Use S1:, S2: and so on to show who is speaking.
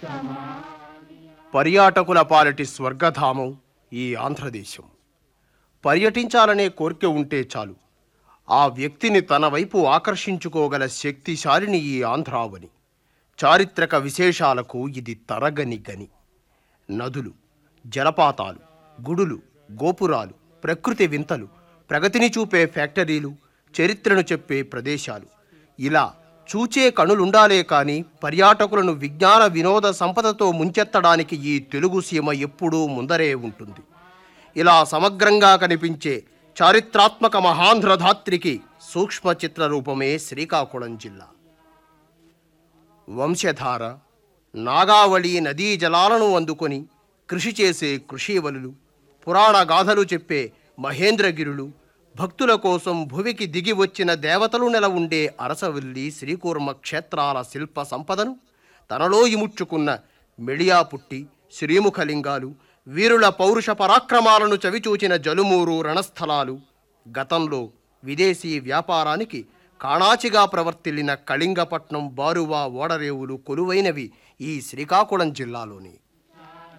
S1: పర్యాటకుల పాలిటి స్వర్గధామం ఈ ఆంధ్రదేశం పర్యటించాలనే కోరిక ఉంటే చాలు ఆ వ్యక్తిని తన వైపు ఆకర్షించుకోగల శక్తిశాలిని ఈ ఆంధ్రావని చారిత్రక విశేషాలకు ఇది తరగని గని నదులు జలపాతాలు గుడులు గోపురాలు ప్రకృతి వింతలు ప్రగతిని చూపే ఫ్యాక్టరీలు చరిత్రను చెప్పే ప్రదేశాలు ఇలా చూచే కనులుండాలే కానీ పర్యాటకులను విజ్ఞాన వినోద సంపదతో ముంచెత్తడానికి ఈ తెలుగు సీమ ఎప్పుడూ ముందరే ఉంటుంది ఇలా సమగ్రంగా కనిపించే చారిత్రాత్మక మహాంధ్రధాత్రికి సూక్ష్మ చిత్ర రూపమే శ్రీకాకుళం జిల్లా వంశధార నాగావళి నదీ జలాలను అందుకొని కృషి చేసే కృషీవలులు పురాణ గాథలు చెప్పే మహేంద్రగిరులు భక్తుల కోసం భువికి దిగి వచ్చిన దేవతలు నెల ఉండే అరసవల్లి శ్రీకూర్మ క్షేత్రాల శిల్ప సంపదను తనలో ఇముడ్చుకున్న మెళియాపుట్టి శ్రీముఖలింగాలు వీరుల పౌరుష పరాక్రమాలను చవిచూచిన జలుమూరు రణస్థలాలు గతంలో విదేశీ వ్యాపారానికి కాణాచిగా ప్రవర్తిల్లిన కళింగపట్నం బారువా ఓడరేవులు కొలువైనవి ఈ శ్రీకాకుళం జిల్లాలోని